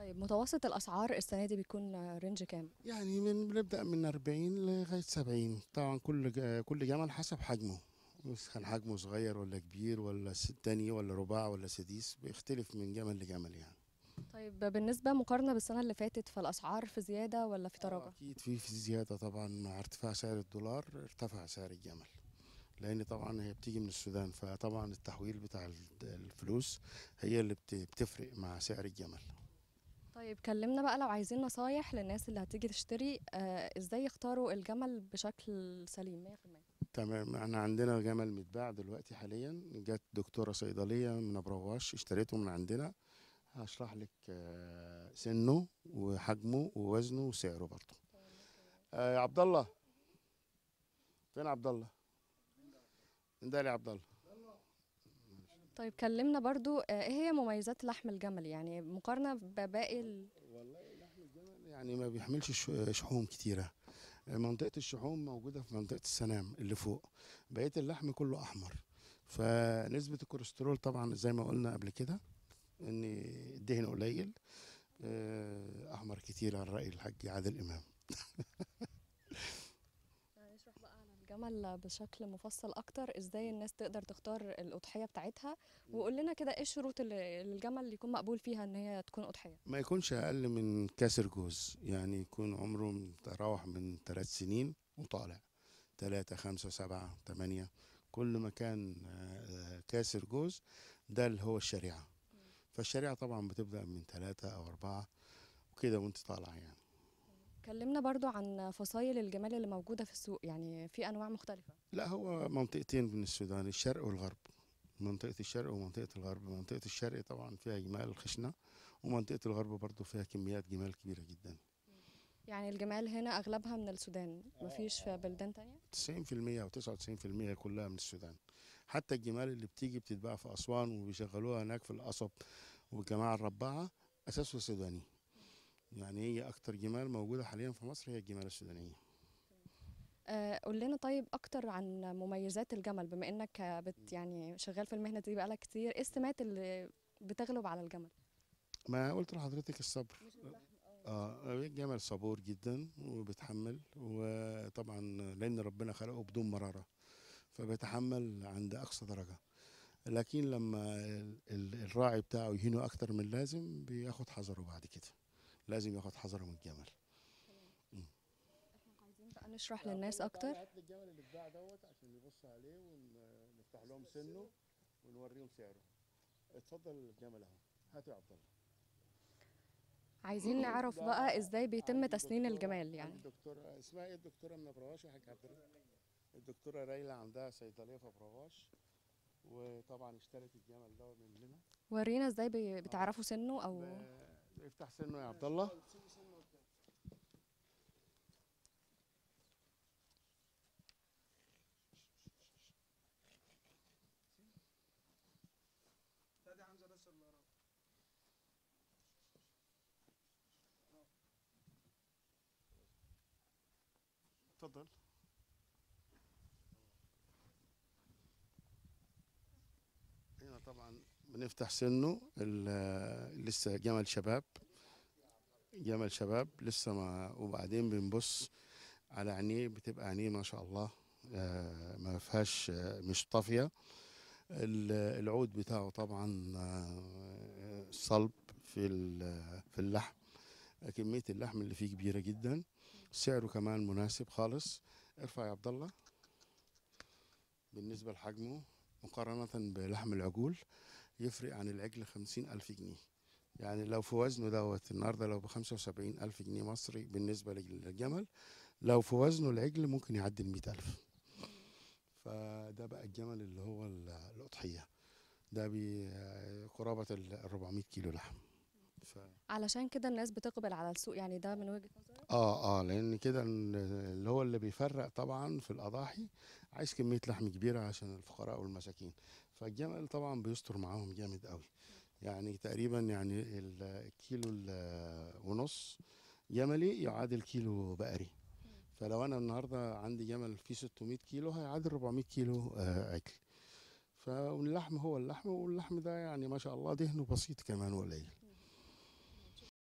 طيب متوسط الاسعار السنه دي بيكون رينج كام يعني من بنبدأ من 40 لغاية 70 طبعا كل ج- كل جمل حسب حجمه بس كان حجمه صغير ولا كبير ولا ستاني ولا رباع ولا سديس بيختلف من جمل لجمل يعني طيب بالنسبه مقارنه بالسنه اللي فاتت فالاسعار في زياده ولا في تراجع أكيد في في زيادة طبعا مع ارتفاع سعر الدولار ارتفع سعر الجمل لأن طبعا هي بتيجي من السودان فطبعا التحويل بتاع ال- الفلوس هي اللي بت- بتفرق مع سعر الجمل طيب كلمنا بقى لو عايزين نصايح للناس اللي هتيجي تشتري آه ازاي يختاروا الجمل بشكل سليم 100% تمام احنا عندنا جمل متباع دلوقتي حاليا جت دكتورة صيدلية من أبرواش اشتريته من عندنا هشرح لك آه، سنه وحجمه ووزنه وسعره برضه آه، يا عبد الله فين عبد الله؟ اندالي يا عبد الله طيب كلمنا برضو آه، ايه هي مميزات لحم الجمل يعني مقارنه بباقي ال... والله لحم الجمل يعني ما بيحملش ش- شحوم كتيرة منطقة الشحوم موجودة في منطقة السنام اللي فوق بقية اللحم كله أحمر فنسبة الكوليسترول طبعا زي ما قلنا قبل كده إن الدهن قليل آه، أحمر كتير على رأي الحاج عادل إمام نشرح بقى عن الجمل بشكل مفصل اكتر ازاي الناس تقدر تختار الاضحيه بتاعتها وقول لنا كده ايه الشروط اللي اللي الجمل اللي يكون مقبول فيها ان هي تكون اضحيه ما يكونش أقل من كاسر جوز يعني يكون عمره متراوح من ثلاث سنين وطالع ثلاثة خمسة سبعة ثمانية كل ما كان آه، كاسر جوز ده اللي هو الشريعة فالشريعة طبعا بتبدأ من ثلاثة أو أربعة وكده وانت طالعة يعني كلمنا برضو عن فصائل الجمال اللي موجوده في السوق يعني في انواع مختلفه لا هو منطقتين من السودان الشرق والغرب منطقة الشرق ومنطقة الغرب منطقة الشرق طبعا فيها جمال خشنة ومنطقة الغرب برضو فيها كميات جمال كبيرة جدا يعني الجمال هنا اغلبها من السودان مفيش في بلدان تانية 90% أو 99% كلها من السودان حتى الجمال اللي بتيجي بتتباع في أسوان وبيشغلوها هناك في القصب والجماعة الرباعة أساسه سوداني يعني هي أكتر جمال موجودة حاليا في مصر هي الجمال السودانية آه قول لنا طيب اكتر عن مميزات الجمل بما انك آه، بت يعني شغال في المهنه دي بقالك كتير ايه السمات اللي بتغلب على الجمل ما قلت لحضرتك الصبر اه الجمل صبور جدا وبيتحمل وطبعا لأن ربنا خلقه بدون مرارة فبيتحمل عند أقصى درجة لكن لما ال- ال- الراعي بتاعه يهينه أكتر من اللازم بياخد حذره بعد كده لازم ياخد حذره من الجمل عايزين بقى نشرح للناس اكتر هات لي الجمل اللي اتباع دوت عشان يبصوا عليه ونفتح لهم سنه ونوريهم سعره اتفضل الجمل اهو هاتوا يا عبد الله عايزين نعرف بقى ازاي بيتم تسنين الجمال يعني الدكتوره اسمها ايه الدكتوره من ابرواش يا حاج عبد الرحمن الدكتوره ليلى عندها صيدليه في ابرواش وطبعا اشترت الجمل ده مننا ورينا ازاي بي- بتعرفوا سنه او ب- افتح سنه يا عبد الله اتفضل هنا طبعا بنفتح سنه ال- لسه جمل شباب جمل شباب لسه ما وبعدين بنبص على عينيه بتبقى عينيه ما شاء الله آه، ما فيهاش آه، مش طافيه ال- العود بتاعه طبعا آه، صلب في ال- في اللحم كميه اللحم اللي فيه كبيره جدا سعره كمان مناسب خالص ارفع يا عبد الله بالنسبه لحجمه مقارنه بلحم العجول يفرق عن العجل خمسين ألف جنيه يعني لو في وزنه دوت النهارده لو بخمسة وسبعين ألف جنيه مصري بالنسبة للجمل لو في وزنه العجل ممكن يعدي المئة ألف فده بقى الجمل اللي هو ال- الأضحية ده بقرابة ال 400 كيلو لحم ف... علشان كده الناس بتقبل على السوق يعني ده من وجهة نظرك اه اه لان كده ال- اللي هو اللي بيفرق طبعا في الاضاحي عايز كميه لحم كبيره عشان الفقراء والمساكين فالجمل طبعا بيستر معاهم جامد قوي يعني تقريبا يعني ال- الكيلو ال- ونص جملي يعادل كيلو بقري فلو انا النهارده عندي جمل فيه 600 كيلو هيعادل 400 كيلو آه، عجل فاللحم هو اللحم واللحم ده يعني ما شاء الله دهنه بسيط كمان وقليل